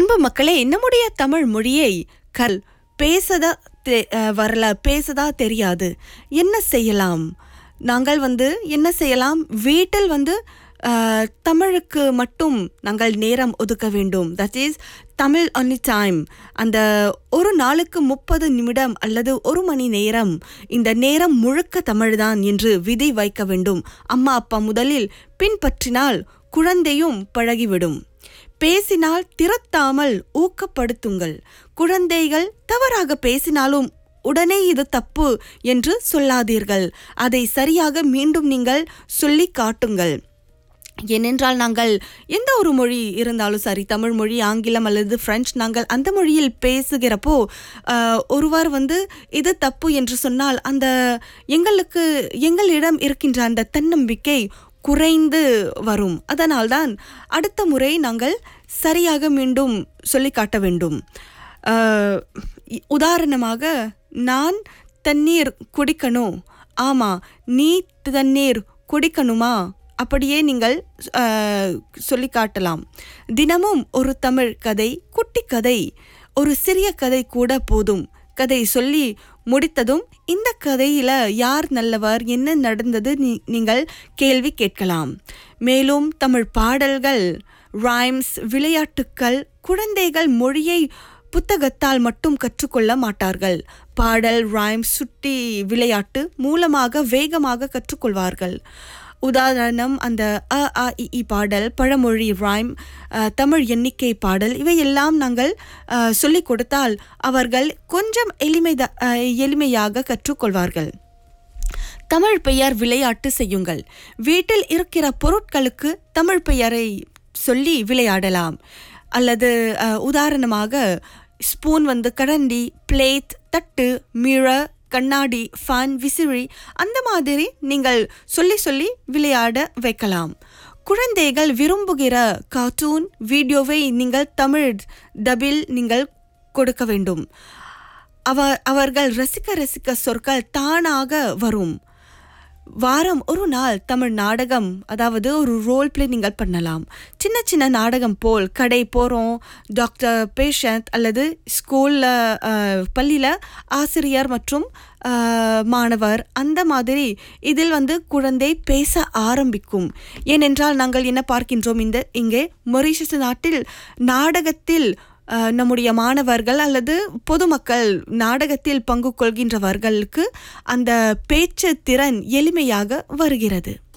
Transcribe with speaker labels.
Speaker 1: அன்பு மக்களே நம்முடைய தமிழ் மொழியை கல் பேசதா தெ- அஹ், வரல பேசதா தெரியாது என்ன செய்யலாம் நாங்கள் வந்து என்ன செய்யலாம் வீட்டில் வந்து அஹ், தமிழுக்கு மட்டும் நாங்கள் நேரம் ஒதுக்க வேண்டும் that is Tamil only time அந்த ஒரு நாளுக்கு முப்பது நிமிடம் அல்லது ஒரு மணி நேரம் இந்த நேரம் முழுக்க தமிழ்தான் என்று விதி வைக்க வேண்டும் அம்மா அப்பா முதலில் பின்பற்றினால் குழந்தையும் பழகிவிடும் பேசினால் திறத்தாமல் ஊக்கப்படுத்துங்கள் குழந்தைகள் தவறாக பேசினாலும் உடனே இது தப்பு என்று சொல்லாதீர்கள் அதை சரியாக மீண்டும் நீங்கள் சொல்லி காட்டுங்கள் ஏனென்றால் நாங்கள் எந்த ஒரு மொழி இருந்தாலும் சரி தமிழ் மொழி ஆங்கிலம் அல்லது பிரெஞ்சு நாங்கள் அந்த மொழியில் பேசுகிறப்போ ஆஹ், ஒருவர் வந்து இது தப்பு என்று சொன்னால் அந்த எங்களுக்கு எங்களிடம் இருக்கின்ற அந்த தன்னம்பிக்கை குறைந்து வரும் அதனால்தான் அடுத்த முறை நாங்கள் சரியாக மீண்டும் சொல்லி காட்ட வேண்டும் ஆஹ், இ- உதாரணமாக நான் தண்ணீர் குடிக்கணும் ஆமா நீ தண்ணீர் குடிக்கணுமா அப்படியே நீங்கள் ஆஹ், சொல்லி காட்டலாம் தினமும் ஒரு தமிழ் கதை குட்டி கதை ஒரு சிறிய கதை கூட போதும் கதை சொல்லி முடித்ததும் இந்த கதையில யார் நல்லவர் என்ன நடந்தது நீ- நீங்கள் கேள்வி கேட்கலாம் மேலும் தமிழ் பாடல்கள் ரைம்ஸ் விளையாட்டுக்கள் குழந்தைகள் மொழியை புத்தகத்தால் மட்டும் கற்றுக்கொள்ள மாட்டார்கள் பாடல் ரைம்ஸ் சுட்டி விளையாட்டு மூலமாக வேகமாக கற்றுக்கொள்வார்கள் உதாரணம் அந்த அ ஆ இ ஈ பாடல் பழமொழி ரைம் அஹ், தமிழ் எண்ணிக்கை பாடல் இவையெல்லாம் நாங்கள் அஹ், சொல்லிக் கொடுத்தால் அவர்கள் கொஞ்சம் எளிமைத அஹ், எளிமையாக கற்றுக்கொள்வார்கள் தமிழ் பெயர் விளையாட்டு செய்யுங்கள் வீட்டில் இருக்கிற பொருட்களுக்கு தமிழ் பெயரை சொல்லி விளையாடலாம் அல்லது அஹ், உதாரணமாக ஸ்பூன் வந்து கரண்டி பிளேட் தட்டு மிழ கண்ணாடி ஃபேன் விசிறி அந்த மாதிரி நீங்கள் சொல்லி சொல்லி விளையாட வைக்கலாம் குழந்தைகள் விரும்புகிற கார்ட்டூன் வீடியோவை நீங்கள் தமிழ் டபில் நீங்கள் கொடுக்க வேண்டும் அவ அவர்கள் ரசிக்க ரசிக்க சொற்கள் தானாக வரும் வாரம் ஒரு நாள் தமிழ் நாடகம் அதாவது ஒரு ரோல் பிளே நீங்கள் பண்ணலாம் சின்ன சின்ன நாடகம் போல் கடை போகிறோம் டாக்டர் பேஷண்ட் அல்லது ஸ்கூலில் பள்ளியில் ஆசிரியர் மற்றும் அஹ், மாணவர் அந்த மாதிரி இதில் வந்து குழந்தை பேச ஆரம்பிக்கும் ஏனென்றால் நாங்கள் என்ன பார்க்கின்றோம் இந்த இங்கே மொரிஷியஸ் நாட்டில் நாடகத்தில் அஹ், நம்முடைய மாணவர்கள் அல்லது பொதுமக்கள் நாடகத்தில் பங்கு கொள்கின்றவர்களுக்கு அந்த பேச்சு திறன் எளிமையாக வருகிறது